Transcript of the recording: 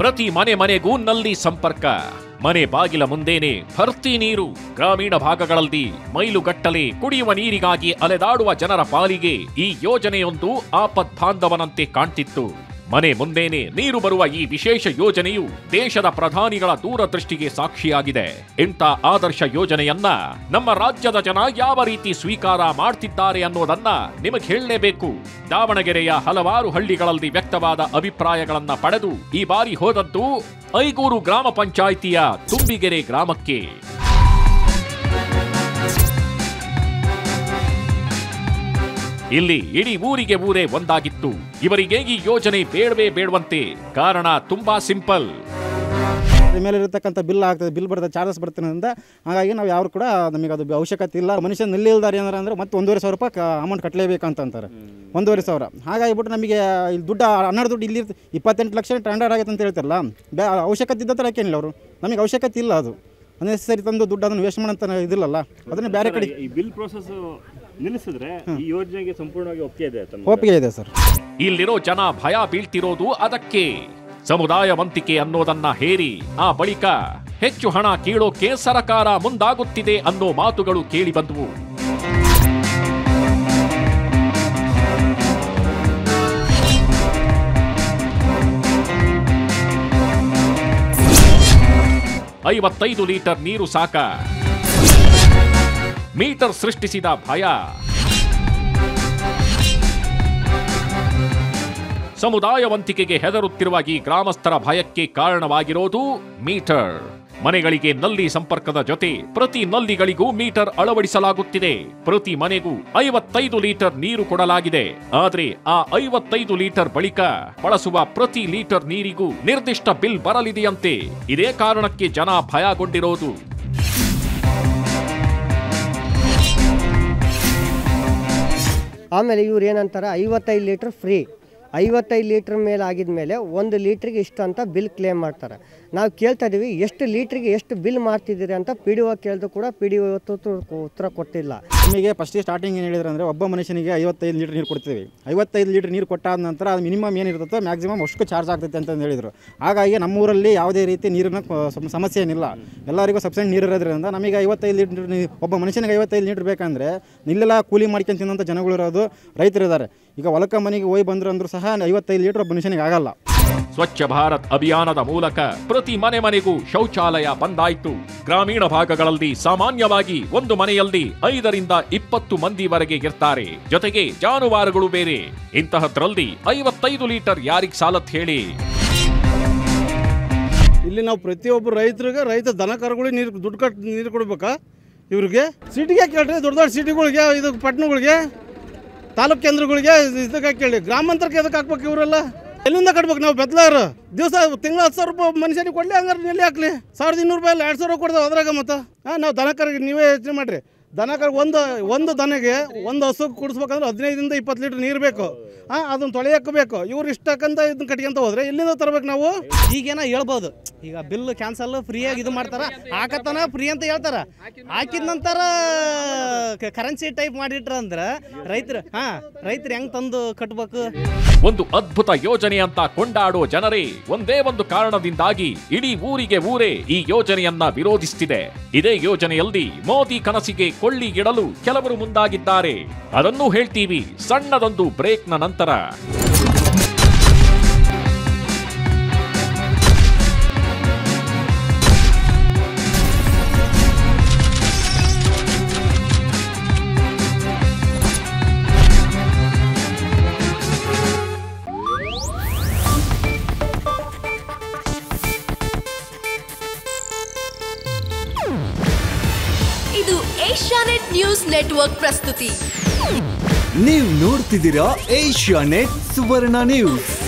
ಪ್ರತಿ ಮನೆ ಮನೆಗೂ ನಲ್ಲಿ ಸಂಪರ್ಕ ಮನೆ ಬಾಗಿಲ ಮುಂದೇನೆ ಭರ್ತಿ ನೀರು ಗ್ರಾಮೀಣ ಭಾಗಗಳಲ್ಲಿ ಮೈಲುಗಟ್ಟಲೆ ಕುಡಿಯುವ ನೀರಿಗಾಗಿ ಅಲೆದಾಡುವ ಜನರ ಪಾಲಿಗೆ ಈ ಯೋಜನೆಯೊಂದು ಆಪತ್ ಬಾಂಧವನಂತೆ ಕಾಣ್ತಿತ್ತು ಮನೆ ಮುಂದೇನೆ ನೀರು ಬರುವ ಈ ವಿಶೇಷ ಯೋಜನೆಯು ದೇಶದ ಪ್ರಧಾನಿಗಳ ದೂರದೃಷ್ಟಿಗೆ ಸಾಕ್ಷಿಯಾಗಿದೆ ಇಂಥ ಆದರ್ಶ ಯೋಜನೆಯನ್ನ ನಮ್ಮ ರಾಜ್ಯದ ಜನ ಯಾವ ರೀತಿ ಸ್ವೀಕಾರ ಮಾಡ್ತಿದ್ದಾರೆ ಅನ್ನೋದನ್ನ ನಿಮಗೆ ಹೇಳಲೇಬೇಕು ದಾವಣಗೆರೆಯ ಹಲವಾರು ಹಳ್ಳಿಗಳಲ್ಲಿ ವ್ಯಕ್ತವಾದ ಅಭಿಪ್ರಾಯಗಳನ್ನ ಪಡೆದು ಈ ಬಾರಿ ಹೋದದ್ದು ಐಗೂರು ಗ್ರಾಮ ಪಂಚಾಯಿತಿಯ ತುಂಬಿಗೆರೆ ಗ್ರಾಮಕ್ಕೆ ಇಲ್ಲಿ ಇಡೀ ಊರಿಗೆ ಊರೇ ಒಂದಾಗಿತ್ತು ಇವರಿಗೆ ಈ ಯೋಜನೆ ಬೇಡವೇ ಬೇಡವಂತೆ ಕಾರಣ ತುಂಬಾ ಸಿಂಪಲ್ ಅದ್ರ ಮೇಲೆ ಇರತಕ್ಕಂಥ ಬಿಲ್ ಆಗ್ತದೆ ಬಿಲ್ ಬರ್ತದೆ ಚಾರ್ಜಸ್ ಬರ್ತಿರೋದ್ರಿಂದ ಹಾಗಾಗಿ ನಾವು ಯಾರು ಕೂಡ ನಮಗೆ ಅದು ಅವಶ್ಯಕತೆ ಇಲ್ಲ ಮನುಷ್ಯ ನಿಲ್ಲಿಲ್ದಾರೆ ಏನಾರ ಅಂದ್ರೆ ಮತ್ತೆ ಒಂದೂವರೆ ಸಾವಿರ ರೂಪಾಯಿ ಅಮೌಂಟ್ ಕಟ್ಟಲೇಬೇಕಂತ ಅಂತಾರೆ ಒಂದೂವರೆ ಸಾವಿರ ಹಾಗಾಗಿಬಿಟ್ಟು ನಮಗೆ ಇಲ್ಲಿ ದುಡ್ಡು ಹನ್ನೆರಡು ದುಡ್ಡು ಇಲ್ಲಿ ಇರ್ತ- ಇಪ್ಪತ್ತೆಂಟು ಲಕ್ಷ ಟೆಂಡರ್ ಆಗೈತೆ ಅಂತ ಹೇಳ್ತಾರಲ್ಲ ಬೇ ಅವಶ್ಯಕತೆ ಇದ್ದ ಥರ ಯಾಕೇನಿಲ್ಲ ಅವರು ನಮಗೆ ಅವಶ್ಯಕತೆ ಇಲ್ಲ ಅದು ಅನ್ನೆಸರಿ ತಂದು ದುಡ್ಡು ಅದನ್ನು ವೇಸ್ಟ್ ಮಾಡೋಂತ ಇದಿಲ್ಲಲ್ಲ ಅದನ್ನು ಬೇರೆ ಕಡೆ ಈ ಬಿಲ್ ಪ್ರೋಸೆಸ್ ನಿಲ್ಲಿಸಿದ್ರೆ ಈ ಯೋಜನೆಗೆ ಸಂಪೂರ್ಣವಾಗಿ ಒಪ್ಪಿಗೆ ಇದೆ ತಮ್ಮ ಒಪ್ಪಿಗೆ ಇದೆ ಸರ್ ಇಲ್ಲಿರೋ ಜನ ಭಯ ಬೀಳ್ತಿರೋದು ಅದಕ್ಕೆ ಸಮುದಾಯ ವಂತಿಕೆ ಅನ್ನೋದನ್ನ ಹೇರಿ ಆ ಬಳಿಕ ಹೆಚ್ಚು ಹಣ ಕೀಳೋಕೆ ಸರಕಾರ ಮುಂದಾಗುತ್ತಿದೆ ಅನ್ನೋ ಮಾತುಗಳು ಕೇಳಿ ಬಂದವು ಐವತ್ತೈದು ಲೀಟರ್ ನೀರು ಸಾಕ ಮೀಟರ್ ಸೃಷ್ಟಿಸಿದ ಭಯ ಸಮುದಾಯ ವಂತಿಕೆಗೆ ಹೆದರುತ್ತಿರುವ ಈ ಗ್ರಾಮಸ್ಥರ ಭಯಕ್ಕೆ ಕಾರಣವಾಗಿರೋದು ಮೀಟರ್ ಮನೆಗಳಿಗೆ ನಲ್ಲಿ ಸಂಪರ್ಕದ ಜೊತೆ ಪ್ರತಿ ನಲ್ಲಿಗಳಿಗೂ ಮೀಟರ್ ಅಳವಡಿಸಲಾಗುತ್ತಿದೆ ಪ್ರತಿ ಮನೆಗೂ ಐವತ್ತೈದು ಲೀಟರ್ ನೀರು ಕೊಡಲಾಗಿದೆ ಆದ್ರೆ ಆ ಐವತ್ತೈದು ಲೀಟರ್ ಬಳಿಕ ಬಳಸುವ ಪ್ರತಿ ಲೀಟರ್ ನೀರಿಗೂ ನಿರ್ದಿಷ್ಟ ಬಿಲ್ ಬರಲಿದೆಯಂತೆ ಇದೇ ಕಾರಣಕ್ಕೆ ಜನ ಭಯಗೊಂಡಿರೋದು ಆಮೇಲೆ ಇವ್ರು ಏನಂತಾರೆ ಐವತ್ತೈದು ಲೀಟ್ರ್ ಫ್ರೀ ಐವತ್ತೈದು ಲೀಟ್ರ್ ಮೇಲೆ ಆಗಿದ ಮೇಲೆ ಒಂದು ಲೀಟ್ರಿಗೆ ಇಷ್ಟು ಅಂತ ಬಿಲ್ ಕ್ಲೇಮ್ ಮಾಡ್ತಾರೆ ನಾವು ಕೇಳ್ತಾ ಇದೀವಿ ಎಷ್ಟು ಲೀಟ್ರಿಗೆ ಎಷ್ಟು ಬಿಲ್ ಮಾಡ್ತಿದ್ದೀರಿ ಅಂತ ಪಿ ಡಿ ಒ ಕೇಳಿದ್ರು ಕೂಡ ಪಿ ಡಿ ಒ ಉತ್ತರ ಕೊಟ್ಟಿಲ್ಲ ನಮಗೆ ಫಸ್ಟಿಗೆ ಸ್ಟಾರ್ಟಿಂಗ್ ಏನು ಹೇಳಿದ್ರೆ ಅಂದರೆ ಒಬ್ಬ ಮನುಷ್ಯನಿಗೆ ಐವತ್ತೈದು ಲೀಟರ್ ನೀರು ಕೊಡ್ತೀವಿ ಐವತ್ತೈದು ಲೀಟರ್ ನೀರು ಕೊಟ್ಟಾದ ನಂತರ ಅದು ಮಿನಿಮಮ್ ಏನಿರ್ತದೋ ಮ್ಯಾಕ್ಸಿಮಮ್ ಅಷ್ಟು ಚಾರ್ಜ್ ಆಗ್ತೈತೆ ಅಂತ ಹೇಳಿದರು ಹಾಗಾಗಿ ನಮ್ಮೂರಲ್ಲಿ ಯಾವುದೇ ರೀತಿ ನೀರಿನ ಕ- ಸಮ- ಸಮಸ್ಯೆ ಏನಿಲ್ಲ ಎಲ್ಲರಿಗೂ ಸಬ್ಸಿಡಿ ನೀರು ಇರೋದ್ರಿಂದ ನಮಗೆ ಐವತ್ತೈದು ಲೀಟರ್ ನೀ- ಒಬ್ಬ ಮನುಷ್ಯನಿಗೆ ಐವತ್ತೈದು ಲೀಟರ್ ಬೇಕಂದ್ರೆ ಇಲ್ಲೆಲ್ಲ ಕೂಲಿ ಮಾಡ್ಕೊಂಡು ತಿನ್ನೋಂಥ ಜನಗಳು ಇರೋದು ರೈತರಿದ್ದಾರೆ ಈಗ ಹೊಲಕ ಮನೆಗೆ ಹೋಗಿ ಬಂದ್ರು ಅಂದ್ರೂ ಸಹ ಐವತ್ತೈದು ಲೀಟರ್ ಒಬ್ಬ ಮನುಷ್ಯನಿಗೆ ಆಗಲ್ಲ ಸ್ವಚ್ಛ ಭಾರತ್ ಅಭಿಯಾನದ ಮೂಲಕ ಪ್ರತಿ ಮನೆ ಮನೆಗೂ ಶೌಚಾಲಯ ಬಂದಾಯಿತು ಗ್ರಾಮೀಣ ಭಾಗಗಳಲ್ಲಿ ಸಾಮಾನ್ಯವಾಗಿ ಒಂದು ಮನೆಯಲ್ಲಿ ಐದರಿಂದ ಇಪ್ಪತ್ತು ಮಂದಿವರೆಗೆ ಇರ್ತಾರೆ ಜೊತೆಗೆ ಜಾನುವಾರುಗಳು ಬೇರೆ ಇಂತಹದ್ರಲ್ಲಿ ಐವತ್ತೈದು ಲೀಟರ್ ಯಾರಿಗ್ ಸಾಲತ್ ಹೇಳಿ ಇಲ್ಲಿ ನಾವು ಪ್ರತಿಯೊಬ್ಬರು ರೈತರಿಗೆ ರೈತ ದನ ಕರುಗಳಿಗೆ ನೀರು ದುಡ್ಡು ಕಟ್ಟು ನೀರು ಕೊಡ್ಬೇಕಾ ಇವ್ರಿಗೆ ಸಿಟಿಗೆ ಕೇಳ್ರಿ ದೊಡ್ಡ ದೊಡ್ಡ ಸಿಟಿಗಳಿಗೆ ಇದು ಪಟ್ಟಣಗಳಿಗೆ ತಾಲೂಕು ಕೇಂದ್ರಗಳಿಗೆ ಇದಕ್ಕೆ ಕೇಳಿ ಗ್ರಾಮಾಂತರಕ್ಕೆ ಎದಕ್ಕೆ ಹಾಕ್ಬೇಕು ಇವರೆಲ್ಲ ಎಲ್ಲಿಂದ ಕಟ್ಬೇಕು ನಾವು ಬೆದ್ಲಾರ ದಿವಸ ತಿಂಗಳ ಹತ್ತು ಸಾವಿರ ರೂಪಾಯಿ ಮನುಷ್ಯನಿಗೆ ಕೊಡಲಿ ಹಂಗಾರೆ ಎಲ್ಲಿ ಹಾಕ್ಲಿ ಸಾವಿರದ ಇನ್ನೂರು ರೂಪಾಯಿ ಎರಡು ಸಾವಿರ ಕೊಡ್ತಾವೆ ಅದ್ರಾಗ ಮತ್ತೆ ಹಾಂ ನಾವು ದನ ಕರಿಗೆ ನೀವೇ ಯೋಚನೆ ಮಾಡಿರಿ ದನ ಕರ್ ಒಂದು ಒಂದು ದನಗೆ ಒಂದು ಹಸು ಕುಡಿಸ್ಬೇಕಂದ್ರೆ ಹದಿನೈದರಿಂದ ಇಪ್ಪತ್ತು ಲೀಟ್ರ್ ನೀರು ಬೇಕು ಹಾಂ ಅದನ್ನು ತೊಳೆಯಕ್ಕೆ ಬೇಕು ಇವ್ರು ಇಷ್ಟಕ್ಕಂತ ಇದನ್ನ ಕಟ್ಕೊಂತ ಹೋದ್ರೆ ಎಲ್ಲಿಂದ ತರಬೇಕು ನಾವು ಈಗೇನ ಹೇಳ್ಬೋದು ಈಗ ಬಿಲ್ ಕ್ಯಾನ್ಸಲ್ ಫ್ರೀಯಾಗಿ ಇದು ಮಾಡ್ತಾರ ಹಾಕತನ ಫ್ರೀ ಅಂತ ಹೇಳ್ತಾರ ಹಾಕಿದ ನಂತರ ಕರೆನ್ಸಿ ಟೈಪ್ ಮಾಡಿಟ್ರ ಅಂದ್ರ ರೈತರು ಹಾ ರೈತರು ಹೆಂಗ್ ತಂದು ಕಟ್ಬೇಕು ಒಂದು ಅದ್ಭುತ ಯೋಜನೆ ಅಂತ ಕೊಂಡಾಡೋ ಜನರೇ ಒಂದೇ ಒಂದು ಕಾರಣದಿಂದಾಗಿ ಇಡೀ ಊರಿಗೆ ಊರೇ ಈ ಯೋಜನೆಯನ್ನ ವಿರೋಧಿಸುತ್ತಿದೆ ಇದೇ ಯೋಜನೆಯಲ್ಲಿ ಮೋದಿ ಕನಸಿಗೆ ಕೊಳ್ಳಿ ಇಡಲು ಕೆಲವರು ಮುಂದಾಗಿದ್ದಾರೆ ಅದನ್ನು ಹೇಳ್ತೀವಿ ಸಣ್ಣದೊಂದು ಬ್ರೇಕ್ನ ನಂತರ ಇದು ಏಷ್ಯಾನೆಟ್ ನ್ಯೂಸ್ ನೆಟ್ವರ್ಕ್ ಪ್ರಸ್ತುತಿ ನೀವು ನೋಡ್ತಿದ್ದೀರಾ ಏಷ್ಯಾ ನೆಟ್ ಸುವರ್ಣ ನ್ಯೂಸ್